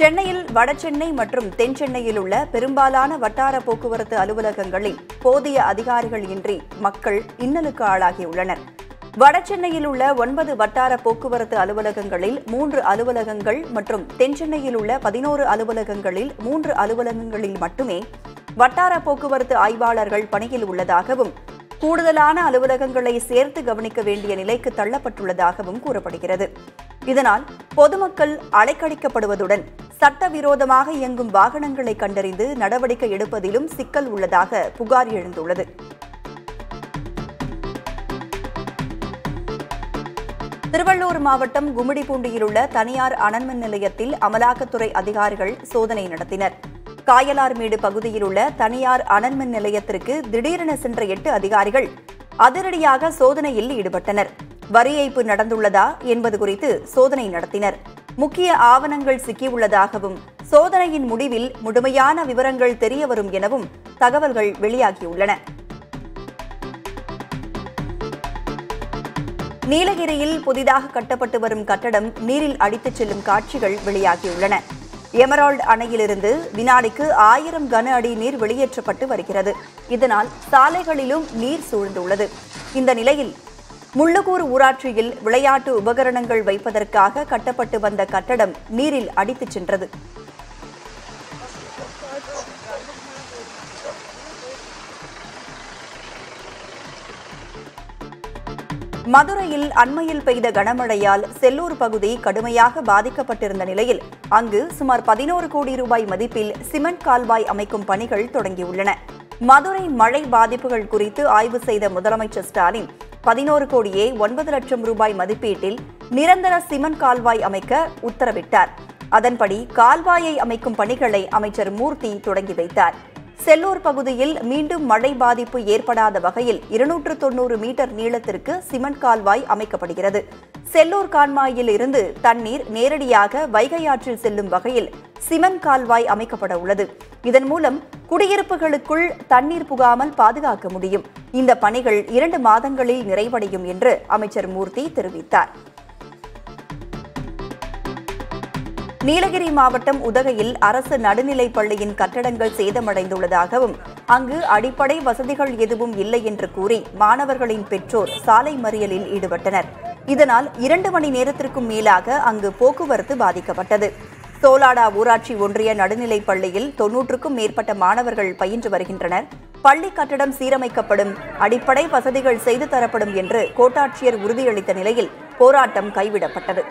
சென்னையில் வடசென்னை மற்றும் தென் சென்னையில் உள்ள பெரும்பாலான வட்டார போக்குவரத்து அலுவலகங்களில் போதிய அதிகாரிகள் இன்றி மக்கள் இன்னலுக்கு ஆளாகியுள்ளனர் வடசென்னையில் உள்ள ஒன்பது வட்டார போக்குவரத்து அலுவலகங்களில் மூன்று அலுவலகங்கள் மற்றும் தென் சென்னையில் உள்ள பதினோரு அலுவலகங்களில் மூன்று அலுவலகங்களில் மட்டுமே வட்டார போக்குவரத்து ஆய்வாளர்கள் பணியில் உள்ளதாகவும் கூடுதலான அலுவலகங்களை சேர்த்து கவனிக்க வேண்டிய நிலைக்கு தள்ளப்பட்டுள்ளதாகவும் கூறப்படுகிறது இதனால் பொதுமக்கள் அலைக்கழிக்கப்படுவதுடன் சட்டவிரோதமாக இயங்கும் வாகனங்களை கண்டறிந்து நடவடிக்கை எடுப்பதிலும் சிக்கல் உள்ளதாக புகார் எழுந்துள்ளது திருவள்ளூர் மாவட்டம் கும்மிடிப்பூண்டியில் உள்ள தனியார் அனல்மின் நிலையத்தில் அமலாக்கத்துறை அதிகாரிகள் சோதனை நடத்தினர் காயலார்மேடு பகுதியில் உள்ள தனியார் அனல்மின் நிலையத்திற்கு திடீரென சென்ற எட்டு அதிகாரிகள் அதிரடியாக சோதனையில் ஈடுபட்டனர் வரி ஏய்ப்பு நடந்துள்ளதா என்பது குறித்து சோதனை நடத்தினர் முக்கிய ஆவணங்கள் சிக்கியுள்ளதாகவும் சோதனையின் முடிவில் முழுமையான விவரங்கள் தெரியவரும் எனவும் தகவல்கள் வெளியாகியுள்ளன நீலகிரியில் புதிதாக கட்டப்பட்டு வரும் கட்டடம் நீரில் அடித்துச் செல்லும் காட்சிகள் வெளியாகியுள்ளன எமரால்டு அணையிலிருந்து வினாடிக்கு ஆயிரம் கன அடி நீர் வெளியேற்றப்பட்டு வருகிறது இதனால் சாலைகளிலும் நீர் சூழ்ந்துள்ளது இந்த நிலையில் முள்ளுக்கூர் ஊராட்சியில் விளையாட்டு உபகரணங்கள் வைப்பதற்காக கட்டப்பட்டு வந்த கட்டடம் நீரில் அடித்துச் சென்றது மதுரையில் அண்மையில் பெய்த கனமழையால் செல்லூர் பகுதி கடுமையாக பாதிக்கப்பட்டிருந்த நிலையில் அங்கு சுமார் பதினோரு கோடி ரூபாய் மதிப்பில் சிமெண்ட் கால்வாய் அமைக்கும் பணிகள் தொடங்கியுள்ளன மதுரை மழை பாதிப்புகள் குறித்து ஆய்வு செய்த முதலமைச்சர் ஸ்டாலின் பதினோரு கோடியே ஒன்பது லட்சம் ரூபாய் மதிப்பீட்டில் நிரந்தர சிமெண்ட் கால்வாய் அமைக்க உத்தரவிட்டார் அதன்படி கால்வாயை அமைக்கும் பணிகளை அமைச்சர் மூர்த்தி தொடங்கி வைத்தார் செல்லூர் பகுதியில் மீண்டும் மழை பாதிப்பு ஏற்படாத வகையில் இருநூற்று தொன்னூறு மீட்டர் நீளத்திற்கு சிமெண்ட் கால்வாய் அமைக்கப்படுகிறது செல்லூர் கான்மாயில் இருந்து தண்ணீர் நேரடியாக வைகை ஆற்றில் செல்லும் வகையில் சிமெண்ட் கால்வாய் அமைக்கப்பட உள்ளது இதன் மூலம் குடியிருப்புகளுக்குள் தண்ணீர் புகாமல் பாதுகாக்க முடியும் இந்த பணிகள் இரண்டு மாதங்களில் நிறைவடையும் என்று அமைச்சர் மூர்த்தி தெரிவித்தார் நீலகிரி மாவட்டம் உதகையில் அரசு நடுநிலைப் பள்ளியின் கட்டடங்கள் சேதமடைந்துள்ளதாகவும் அங்கு அடிப்படை வசதிகள் எதுவும் இல்லை என்று கூறி மாணவர்களின் பெற்றோர் சாலை மறியலில் ஈடுபட்டனர் இதனால் இரண்டு மணி நேரத்திற்கும் மேலாக அங்கு போக்குவரத்து பாதிக்கப்பட்டது சோலாடா ஊராட்சி ஒன்றிய நடுநிலைப் பள்ளியில் தொன்னூற்றுக்கும் மேற்பட்ட மாணவர்கள் பயின்று வருகின்றனர் பள்ளி கட்டடம் சீரமைக்கப்படும் அடிப்படை வசதிகள் செய்து தரப்படும் என்று கோட்டாட்சியர் உறுதியளித்த நிலையில் போராட்டம் கைவிடப்பட்டது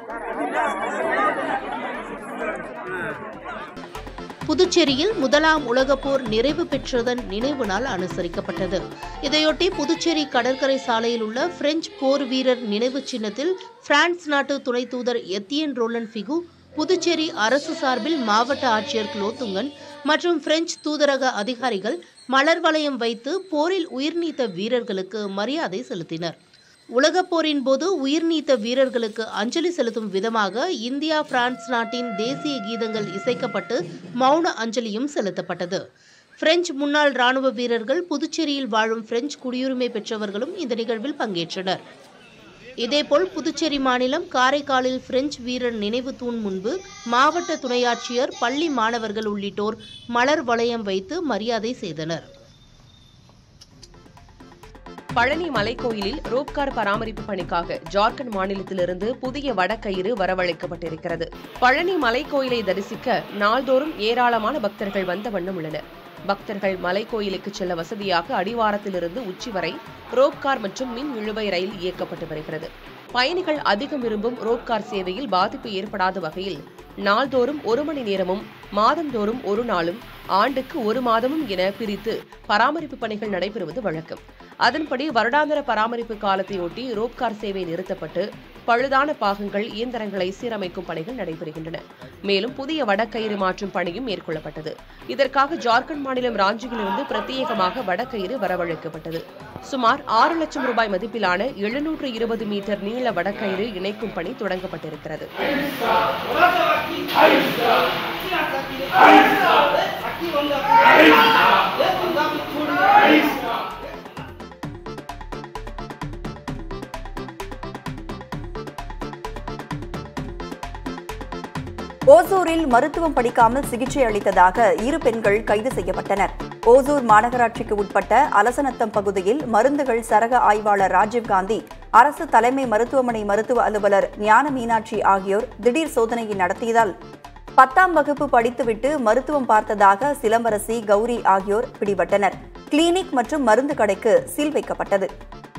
புதுச்சேரியில் முதலாம் உலகப் போர் நிறைவு பெற்றதன் நினைவு நாள் அனுசரிக்கப்பட்டது இதையொட்டி புதுச்சேரி கடற்கரை சாலையில் உள்ள பிரெஞ்சு போர் வீரர் நினைவு சின்னத்தில் பிரான்ஸ் நாட்டு துணை தூதர் எத்தியன் ரோலன் ஃபிகு புதுச்சேரி அரசு சார்பில் மாவட்ட ஆட்சியர் குலோத்துங்கன் மற்றும் பிரெஞ்சு தூதரக அதிகாரிகள் மலர் வளையம் வைத்து போரில் உயிர் நீத்த வீரர்களுக்கு மரியாதை செலுத்தினர் உலகப் போரின் போது உயிர் நீத்த வீரர்களுக்கு அஞ்சலி செலுத்தும் விதமாக இந்தியா பிரான்ஸ் நாட்டின் தேசிய கீதங்கள் இசைக்கப்பட்டு மௌன அஞ்சலியும் செலுத்தப்பட்டது பிரெஞ்சு முன்னாள் ராணுவ வீரர்கள் புதுச்சேரியில் வாழும் பிரெஞ்சு குடியுரிமை பெற்றவர்களும் இந்த நிகழ்வில் பங்கேற்றனர் இதேபோல் புதுச்சேரி மாநிலம் காரைக்காலில் பிரெஞ்சு வீரர் நினைவு தூண் முன்பு மாவட்ட துணையாட்சியர் பள்ளி மாணவர்கள் உள்ளிட்டோர் மலர் வளையம் வைத்து மரியாதை செய்தனர் பழனி மலைக்கோயிலில் ரோப்கார் பராமரிப்பு பணிக்காக ஜார்க்கண்ட் மாநிலத்திலிருந்து புதிய வடக்கயிறு வரவழைக்கப்பட்டிருக்கிறது பழனி மலைக்கோயிலை தரிசிக்க நாள்தோறும் ஏராளமான பக்தர்கள் வந்த வண்ணம் உள்ளனர் பக்தர்கள் மலைக்கோயிலுக்கு செல்ல வசதியாக அடிவாரத்திலிருந்து உச்சி வரை ரோப்கார் மற்றும் மின் இழுவை ரயில் இயக்கப்பட்டு வருகிறது பயணிகள் அதிகம் விரும்பும் ரோப்கார் சேவையில் பாதிப்பு ஏற்படாத வகையில் நாள்தோறும் ஒரு மணி நேரமும் மாதந்தோறும் ஒரு நாளும் ஆண்டுக்கு ஒரு மாதமும் என பிரித்து பராமரிப்பு பணிகள் நடைபெறுவது வழக்கம் அதன்படி வருடாந்திர பராமரிப்பு காலத்தையொட்டி ரோப்கார் சேவை நிறுத்தப்பட்டு பழுதான பாகங்கள் இயந்திரங்களை சீரமைக்கும் பணிகள் நடைபெறுகின்றன மேலும் புதிய வடக்கயிறு மாற்றும் பணியும் மேற்கொள்ளப்பட்டது இதற்காக ஜார்க்கண்ட் மாநிலம் ராஞ்சியிலிருந்து பிரத்யேகமாக வடக்கயிறு வரவழைக்கப்பட்டது சுமார் ஆறு லட்சம் ரூபாய் மதிப்பிலான எழுநூற்று இருபது மீட்டர் நீள வடக்கயிறு இணைக்கும் பணி தொடங்கப்பட்டிருக்கிறது ஓசூரில் மருத்துவம் படிக்காமல் சிகிச்சை அளித்ததாக இரு பெண்கள் கைது செய்யப்பட்டனர் ஓசூர் மாநகராட்சிக்கு உட்பட்ட அலசநத்தம் பகுதியில் மருந்துகள் சரக ஆய்வாளர் ராஜீவ்காந்தி அரசு தலைமை மருத்துவமனை மருத்துவ அலுவலர் ஞான மீனாட்சி ஆகியோர் திடீர் சோதனையை நடத்தியதால் பத்தாம் வகுப்பு படித்துவிட்டு மருத்துவம் பார்த்ததாக சிலம்பரசி கௌரி ஆகியோர் பிடிபட்டனர் கிளினிக் மற்றும் மருந்து கடைக்கு சீல் வைக்கப்பட்டது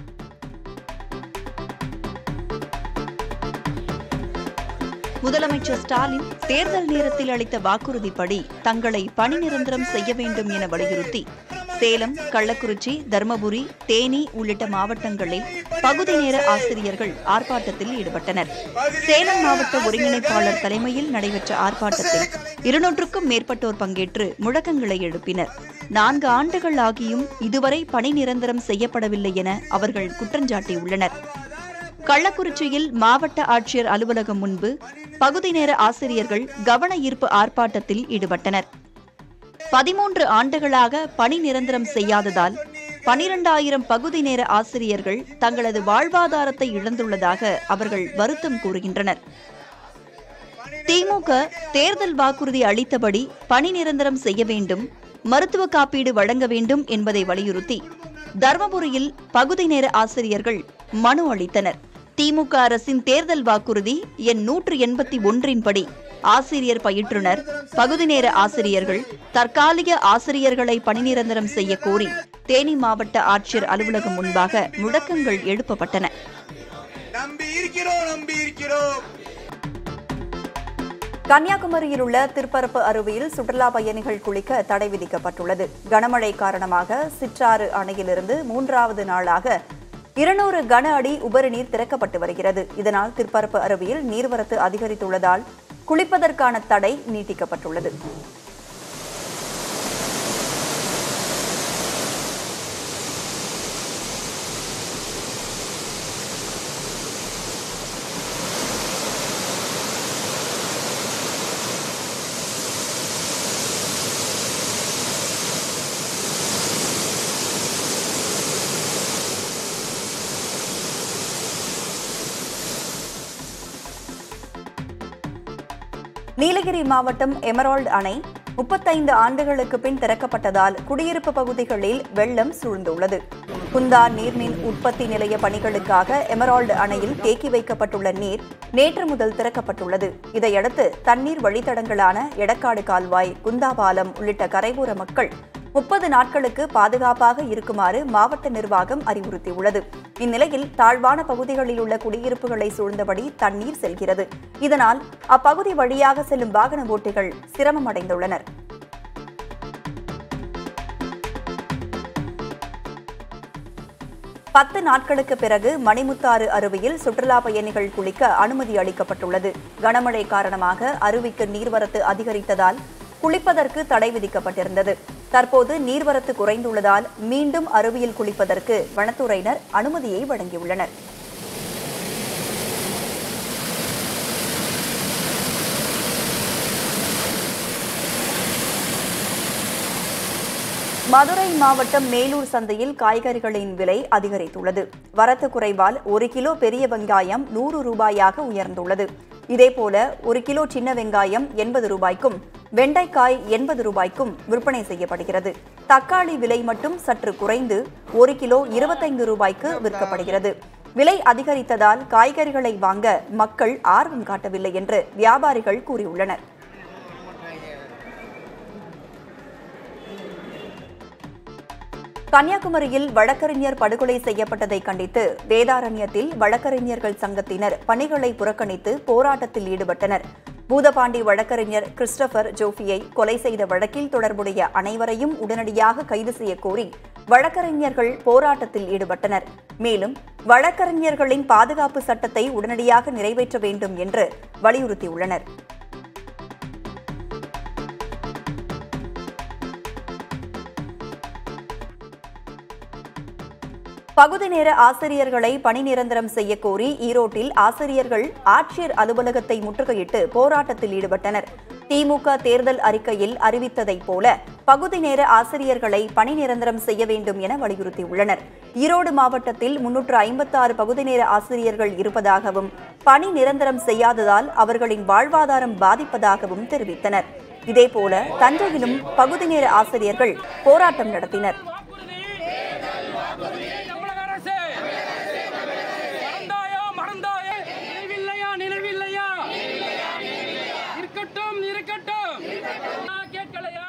முதலமைச்சர் ஸ்டாலின் தேர்தல் நேரத்தில் அளித்த வாக்குறுதிப்படி தங்களை பணி நிரந்தரம் செய்ய வேண்டும் என வலியுறுத்தி சேலம் கள்ளக்குறிச்சி தருமபுரி தேனி உள்ளிட்ட மாவட்டங்களில் பகுதி நேர ஆசிரியர்கள் ஆர்ப்பாட்டத்தில் ஈடுபட்டனர் சேலம் மாவட்ட ஒருங்கிணைப்பாளர் தலைமையில் நடைபெற்ற ஆர்ப்பாட்டத்தில் இருநூற்றுக்கும் மேற்பட்டோர் பங்கேற்று முழக்கங்களை எழுப்பினர் நான்கு ஆண்டுகள் ஆகியும் இதுவரை பணி நிரந்தரம் செய்யப்படவில்லை என அவர்கள் குற்றஞ்சாட்டியுள்ளனர் கள்ளக்குறிச்சியில் மாவட்ட ஆட்சியர் அலுவலகம் முன்பு பகுதி நேர ஆசிரியர்கள் கவன ஈர்ப்பு ஆர்ப்பாட்டத்தில் ஈடுபட்டனர் பதிமூன்று ஆண்டுகளாக பணி நிரந்தரம் செய்யாததால் பனிரெண்டாயிரம் பகுதி நேர ஆசிரியர்கள் தங்களது வாழ்வாதாரத்தை இழந்துள்ளதாக அவர்கள் வருத்தம் கூறுகின்றனர் திமுக தேர்தல் வாக்குறுதி அளித்தபடி பணி நிரந்தரம் செய்ய வேண்டும் மருத்துவ காப்பீடு வழங்க வேண்டும் என்பதை வலியுறுத்தி தர்மபுரியில் பகுதி நேர ஆசிரியர்கள் மனு அளித்தனர் திமுக அரசின் தேர்தல் வாக்குறுதி எண் நூற்று எண்பத்தி ஒன்றின்படி ஆசிரியர் பயிற்றுனர் பகுதி நேர ஆசிரியர்கள் தற்காலிக ஆசிரியர்களை பணி நிரந்தரம் செய்ய கோரி தேனி மாவட்ட ஆட்சியர் அலுவலகம் முன்பாக முழக்கங்கள் எழுப்பப்பட்டன நம்பி இருக்கிறோம் நம்பி இருக்கிறோம் கன்னியாகுமரியில் உள்ள திருப்பரப்பு அருவியில் சுற்றுலா பயணிகள் குளிக்க தடை விதிக்கப்பட்டுள்ளது கனமழை காரணமாக சிற்றாறு அணையிலிருந்து மூன்றாவது நாளாக இருநூறு கன அடி உபரி நீர் திறக்கப்பட்டு வருகிறது இதனால் திருப்பரப்பு அருவியில் நீர்வரத்து அதிகரித்துள்ளதால் குளிப்பதற்கான தடை நீட்டிக்கப்பட்டுள்ளது நீலகிரி மாவட்டம் எமரால்டு அணை முப்பத்தைந்து ஆண்டுகளுக்கு பின் திறக்கப்பட்டதால் குடியிருப்பு பகுதிகளில் வெள்ளம் சூழ்ந்துள்ளது குந்தா நீர்மின் உற்பத்தி நிலைய பணிகளுக்காக எமரால்டு அணையில் தேக்கி வைக்கப்பட்டுள்ள நீர் நேற்று முதல் திறக்கப்பட்டுள்ளது இதையடுத்து தண்ணீர் வழித்தடங்களான எடக்காடு கால்வாய் குந்தா பாலம் உள்ளிட்ட கரையோர மக்கள் முப்பது நாட்களுக்கு பாதுகாப்பாக இருக்குமாறு மாவட்ட நிர்வாகம் அறிவுறுத்தியுள்ளது இந்நிலையில் தாழ்வான பகுதிகளில் உள்ள குடியிருப்புகளை சூழ்ந்தபடி தண்ணீர் செல்கிறது இதனால் அப்பகுதி வழியாக செல்லும் வாகன ஓட்டிகள் சிரமமடைந்துள்ளனர் பத்து நாட்களுக்கு பிறகு மணிமுத்தாறு அருவியில் சுற்றுலா பயணிகள் குளிக்க அனுமதி அளிக்கப்பட்டுள்ளது கனமழை காரணமாக அருவிக்கு நீர்வரத்து அதிகரித்ததால் குளிப்பதற்கு தடை விதிக்கப்பட்டிருந்தது தற்போது நீர்வரத்து குறைந்துள்ளதால் மீண்டும் அருவியில் குளிப்பதற்கு வனத்துறையினர் அனுமதியை வழங்கியுள்ளனர் மதுரை மாவட்டம் மேலூர் சந்தையில் காய்கறிகளின் விலை அதிகரித்துள்ளது வரத்து குறைவால் ஒரு கிலோ பெரிய வெங்காயம் நூறு ரூபாயாக உயர்ந்துள்ளது இதேபோல ஒரு கிலோ சின்ன வெங்காயம் எண்பது ரூபாய்க்கும் வெண்டைக்காய் எண்பது ரூபாய்க்கும் விற்பனை செய்யப்படுகிறது தக்காளி விலை மட்டும் சற்று குறைந்து ஒரு கிலோ இருபத்தைந்து ரூபாய்க்கு விற்கப்படுகிறது விலை அதிகரித்ததால் காய்கறிகளை வாங்க மக்கள் ஆர்வம் காட்டவில்லை என்று வியாபாரிகள் கூறியுள்ளனர் கன்னியாகுமரியில் வழக்கறிஞர் படுகொலை செய்யப்பட்டதை கண்டித்து வேதாரண்யத்தில் வழக்கறிஞர்கள் சங்கத்தினர் பணிகளை புறக்கணித்து போராட்டத்தில் ஈடுபட்டனர் பூதபாண்டி வழக்கறிஞர் கிறிஸ்டபர் ஜோஃபியை கொலை செய்த வழக்கில் தொடர்புடைய அனைவரையும் உடனடியாக கைது செய்ய கோரி வழக்கறிஞர்கள் போராட்டத்தில் ஈடுபட்டனர் மேலும் வழக்கறிஞர்களின் பாதுகாப்பு சட்டத்தை உடனடியாக நிறைவேற்ற வேண்டும் என்று வலியுறுத்தியுள்ளனர் பகுதி நேர ஆசிரியர்களை பணி நிரந்தரம் செய்ய கோரி ஈரோட்டில் ஆசிரியர்கள் ஆட்சியர் அலுவலகத்தை முற்றுகையிட்டு போராட்டத்தில் ஈடுபட்டனர் திமுக தேர்தல் அறிக்கையில் அறிவித்ததைப் போல பகுதி நேர ஆசிரியர்களை பணி நிரந்தரம் செய்ய வேண்டும் என வலியுறுத்தியுள்ளனர் ஈரோடு மாவட்டத்தில் முன்னூற்று ஐம்பத்தாறு பகுதி நேர ஆசிரியர்கள் இருப்பதாகவும் பணி நிரந்தரம் செய்யாததால் அவர்களின் வாழ்வாதாரம் பாதிப்பதாகவும் தெரிவித்தனர் இதேபோல தஞ்சையிலும் பகுதி நேர ஆசிரியர்கள் போராட்டம் நடத்தினர் தமிழக அரசு மறந்தாயா மறந்தாயா நினைவில்லையா நினைவில்லையா இருக்கட்டும் இருக்கட்டும் நான் கேட்கலையா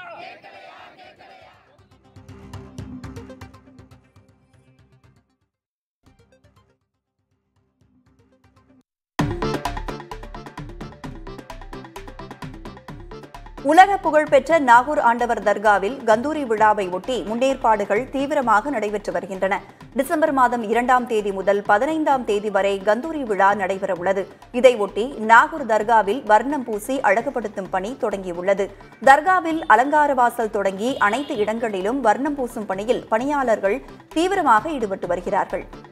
உலக புகழ்பெற்ற நாகூர் ஆண்டவர் தர்காவில் கந்தூரி விழாவை ஒட்டி முன்னேற்பாடுகள் தீவிரமாக நடைபெற்று வருகின்றன டிசம்பர் மாதம் இரண்டாம் தேதி முதல் பதினைந்தாம் தேதி வரை கந்தூரி விழா நடைபெறவுள்ளது இதையொட்டி நாகூர் தர்காவில் வர்ணம் பூசி அழகுபடுத்தும் பணி தொடங்கியுள்ளது தர்காவில் அலங்கார வாசல் தொடங்கி அனைத்து இடங்களிலும் வர்ணம் பூசும் பணியில் பணியாளர்கள் தீவிரமாக ஈடுபட்டு வருகிறார்கள்